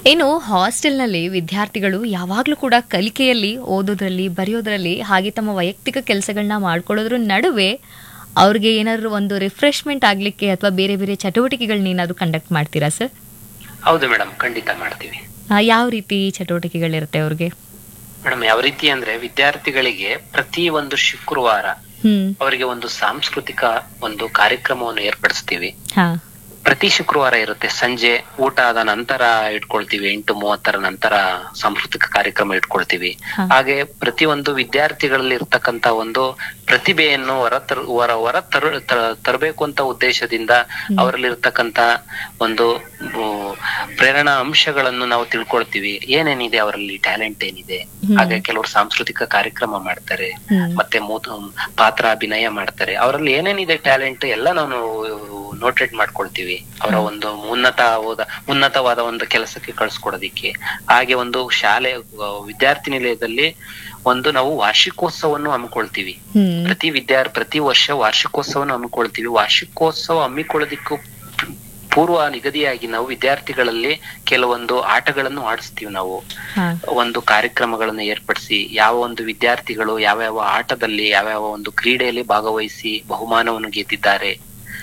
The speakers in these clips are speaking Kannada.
ಇನ್ನು ಹಾಸ್ಟೆಲ್ನಲ್ಲಿ ವಿದ್ಯಾರ್ಥಿಗಳು ಯಾವಾಗಲೂ ಕೂಡ ಕಲಿಕೆಯಲ್ಲಿ ಓದೋದ್ರಲ್ಲಿ ಬರೆಯೋದ್ರಲ್ಲಿ ಹಾಗೆ ತಮ್ಮ ವೈಯಕ್ತಿಕ ಕೆಲಸಗಳನ್ನ ಮಾಡ್ಕೊಳ್ಳೋದ್ರ ನಡುವೆ ಅವ್ರಿಗೆ ಏನಾದ್ರು ಒಂದು ರಿಫ್ರೆಶ್ಮೆಂಟ್ ಆಗಲಿಕ್ಕೆ ಅಥವಾ ಬೇರೆ ಬೇರೆ ಚಟುವಟಿಕೆಗಳನ್ನ ಏನಾದ್ರು ಕಂಡಕ್ಟ್ ಮಾಡ್ತೀರಾ ಸರ್ ಹೌದು ಮೇಡಮ್ ಖಂಡಿತ ಮಾಡ್ತೀವಿ ಯಾವ ರೀತಿ ಚಟುವಟಿಕೆಗಳಿರುತ್ತೆ ಅವ್ರಿಗೆ ಮೇಡಮ್ ಯಾವ ರೀತಿ ಅಂದ್ರೆ ವಿದ್ಯಾರ್ಥಿಗಳಿಗೆ ಪ್ರತಿ ಒಂದು ಶುಕ್ರವಾರ ಹ್ಮ್ ಅವರಿಗೆ ಒಂದು ಸಾಂಸ್ಕೃತಿಕ ಒಂದು ಕಾರ್ಯಕ್ರಮವನ್ನು ಏರ್ಪಡಿಸ್ತೀವಿ ಹಾ ಪ್ರತಿ ಶುಕ್ರವಾರ ಇರುತ್ತೆ ಸಂಜೆ ಊಟ ಆದ ನಂತರ ಇಟ್ಕೊಳ್ತೀವಿ ಎಂಟು ಮೂವತ್ತರ ನಂತರ ಸಾಂಸ್ಕೃತಿಕ ಕಾರ್ಯಕ್ರಮ ಇಟ್ಕೊಳ್ತೀವಿ ಹಾ. ಹಾಗೆ ಪ್ರತಿ ಒಂದು ವಿದ್ಯಾರ್ಥಿಗಳಲ್ಲಿ ಇರ್ತಕ್ಕಂತ ಒಂದು ಪ್ರತಿಭೆಯನ್ನು ಹೊರ ತರ ಹೊರ ಹೊರ ತರ ತರ- ತರಬೇಕು ಅಂತ ಉದ್ದೇಶದಿಂದ ಅವರಲ್ಲಿ ಇರ್ತಕ್ಕಂತ ಒಂದು ಉ, ಪ್ರೇರಣಾ ಅಂಶಗಳನ್ನು ನಾವು ತಿಳ್ಕೊಳ್ತೀವಿ ಏನೇನಿದೆ ಅವರಲ್ಲಿ ಟ್ಯಾಲೆಂಟ್ ಏನಿದೆ ಹ್ಮ್. ಹಾಗೆ ಕೆಲವರು ಸಾಂಸ್ಕೃತಿಕ ಕಾರ್ಯಕ್ರಮ ಮಾಡ್ತಾರೆ ಹ್ಮ್ ಮತ್ತೆ ಮೂತ ಪಾತ್ರ ಅಭಿನಯ ಮಾಡ್ತಾರೆ ಅವರಲ್ಲಿ ಏನೇನಿದೆ ಟ್ಯಾಲೆಂಟ್ ಎಲ್ಲ ನಾವು ನೋಟೇಟ್ ಮಾಡ್ಕೊಳ್ತೀವಿ ಅವರ ಒಂದು ಉನ್ನತ ಹೋದ ಉನ್ನತವಾದ ಒಂದು ಕೆಲಸಕ್ಕೆ ಕಳ್ಸ್ಕೊಡೋದಿಕ್ಕೆ ಹಾಗೆ ಒಂದು ಶಾಲೆ ಆ, ವಿದ್ಯಾರ್ಥಿ ನಿಲಯದಲ್ಲಿ ಒಂದು ನಾವು ವಾರ್ಷಿಕೋತ್ಸವವನ್ನು ಹಮ್ಮಿಕೊಳ್ತೀವಿ ಹ್ಮ್ ಪ್ರತಿ ವಿದ್ಯಾರ್ಥಿ ಪ್ರತಿ ವರ್ಷ ವಾರ್ಷಿಕೋತ್ಸವವನ್ನು ಹಮ್ಮಿಕೊಳ್ತೀವಿ ವಾರ್ಷಿಕೋತ್ಸವ ಹಮ್ಮಿಕೊಳ್ಳೋದಿಕ್ಕೂ ಪೂರ್ವ ನಿಗದಿಯಾಗಿ ನಾವು ವಿದ್ಯಾರ್ಥಿಗಳಲ್ಲಿ ಕೆಲವೊಂದು ಆಟಗಳನ್ನು ಆಡಿಸ್ತೀವಿ ನಾವು ಹಾ ಒಂದು ಕಾರ್ಯಕ್ರಮಗಳನ್ನು ಏರ್ಪಡಿಸಿ ಯಾವ ಒಂದು ವಿದ್ಯಾರ್ಥಿಗಳು ಯಾವ ಯಾವ ಆಟದಲ್ಲಿ ಯಾವ ಯಾವ ಒಂದು ಕ್ರೀಡೆಯಲ್ಲಿ ಭಾಗವಹಿಸಿ ಬಹುಮಾನವನ್ನು ಗೆದ್ದಿದ್ದಾರೆ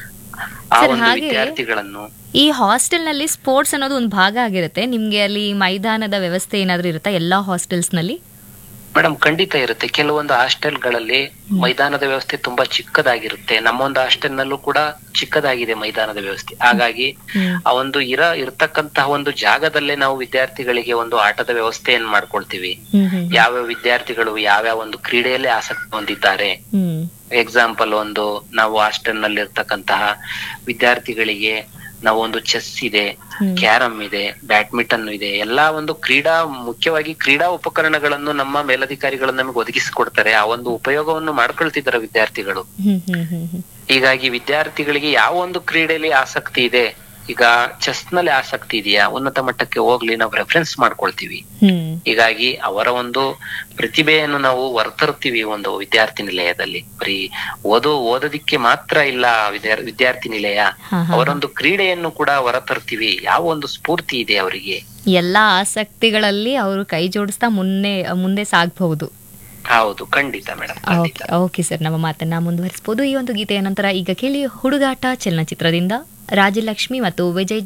ಆ ಸರ್, ಒಂದು ಹಾಗೆ- ವಿದ್ಯಾರ್ಥಿಗಳನ್ನು ಈ ಹಾಸ್ಟೆಲ್ನಲ್ಲಿ ಸ್ಪೋರ್ಟ್ಸ್ ಅನ್ನೋದು ಒಂದು ಭಾಗ ಆಗಿರುತ್ತೆ ನಿಮ್ಗೆ ಅಲ್ಲಿ ಮೈದಾನದ ವ್ಯವಸ್ಥೆ ಏನಾದ್ರೂ ಇರುತ್ತಾ ಎಲ್ಲಾ ಹಾಸ್ಟೆಲ್ಸ್ನಲ್ಲಿ ಮೇಡಮ್ ಖಂಡಿತ ಇರುತ್ತೆ ಕೆಲವೊಂದು ಹಾಸ್ಟೆಲ್ಗಳಲ್ಲಿ ಮೈದಾನದ ವ್ಯವಸ್ಥೆ ತುಂಬಾ ಚಿಕ್ಕದಾಗಿರುತ್ತೆ ನಮ್ಮೊಂದು ಹಾಸ್ಟೆಲ್ ನಲ್ಲೂ ಕೂಡ ಚಿಕ್ಕದಾಗಿದೆ ಮೈದಾನದ ವ್ಯವಸ್ಥೆ ಹಾಗಾಗಿ ಹ್ಮ್ ಆ ಒಂದು ಇರ ಇರ್ತಕ್ಕಂತಹ ಒಂದು ಜಾಗದಲ್ಲೇ ನಾವು ವಿದ್ಯಾರ್ಥಿಗಳಿಗೆ ಒಂದು ಆಟದ ವ್ಯವಸ್ಥೆಯನ್ನು ಮಾಡ್ಕೊಳ್ತೀವಿ ಹ್ಮ್ ಹ್ಮ್ ಯಾವ್ಯಾವ ವಿದ್ಯಾರ್ಥಿಗಳು ಯಾವ್ಯಾವ ಒಂದು ಕ್ರೀಡೆಯಲ್ಲಿ ಆಸಕ್ತಿ ಹೊಂದಿದ್ದಾರೆ ಹ್ಮ್ ಎಕ್ಸಾಂಪಲ್ ಒಂದು ನಾವು ಹಾಸ್ಟೆಲ್ ನಲ್ಲಿ ಇರ್ತಕ್ಕಂತಹ ವಿದ್ಯಾರ್ಥಿಗಳಿಗೆ ನಾವು ಒಂದು ಚೆಸ್ ಇದೆ ಹ್ಮ್. ಕ್ಯಾರಮ್ ಇದೆ ಬ್ಯಾಡ್ಮಿಂಟನ್ ಇದೆ ಎಲ್ಲಾ ಒಂದು ಕ್ರೀಡಾ ಮುಖ್ಯವಾಗಿ ಕ್ರೀಡಾ ಉಪಕರಣಗಳನ್ನು ನಮ್ಮ ಮೇಲಧಿಕಾರಿಗಳು ನಮಗೆ ಒದಗಿಸಿಕೊಡ್ತಾರೆ ಆ ಒಂದು ಉಪಯೋಗವನ್ನು ಮಾಡ್ಕೊಳ್ತಿದ್ದಾರೆ ವಿದ್ಯಾರ್ಥಿಗಳು ಹ್ಮ್ ಹ್ಮ್ ಹ್ಮ್ ಹ್ಮ್ ಹೀಗಾಗಿ ವಿದ್ಯಾರ್ಥಿಗಳಿಗೆ ಯಾವ ಒಂದು ಕ್ರೀಡೆಯಲ್ಲಿ ಆಸಕ್ತಿ ಇದೆ ಈಗ ಚೆಸ್ ನಲ್ಲಿ ಆಸಕ್ತಿ ಇದೆಯಾ ಉನ್ನತ ಮಟ್ಟಕ್ಕೆ ಹೋಗ್ಲಿ ನಾವು ರೆಫರೆನ್ಸ್ ಮಾಡ್ಕೊಳ್ತೀವಿ ಹ್ಮ್ ಹೀಗಾಗಿ ಅವರ ಒಂದು ಪ್ರತಿಭೆಯನ್ನು ನಾವು ಹೊರತರ್ತೀವಿ ಒಂದು ವಿದ್ಯಾರ್ಥಿ ನಿಲಯದಲ್ಲಿ ಬರೀ ಓದೋ ಓದೋದಿಕ್ಕೆ ಮಾತ್ರ ಇಲ್ಲ ವಿದ್ಯಾರ್- ವಿದ್ಯಾರ್ಥಿ ನಿಲಯ ಹಾ, ಹಾ. ಅವರೊಂದು ಕ್ರೀಡೆಯನ್ನು ಕೂಡ ಹೊರತರ್ತೀವಿ ಯಾವ ಒಂದು ಸ್ಫೂರ್ತಿ ಇದೆ ಅವರಿಗೆ ಎಲ್ಲಾ ಆಸಕ್ತಿಗಳಲ್ಲಿ ಅವರು ಕೈ ಜೋಡಿಸ್ತಾ ಮುನ್ನೆ ಮುಂದೆ ಸಾಗಬಹುದು ಹೌದು ಖಂಡಿತ ಮೇಡಮ್ ಖಂಡಿತ ಓಕೆ ಓಕೆ ಸರ್ ನಮ್ಮ ಮಾತನ್ನ ಮುಂದುವರಿಸಬಹುದು ಈ ಒಂದು ಗೀತೆಯ ನಂತರ ಈಗ ಕೇಳಿ ಹುಡುಗಾಟ ಚಲನಚಿತ್ರದಿಂದ ರಾಜಲಕ್ಷ್ಮಿ ಮತ್ತು ವಿಜಯ್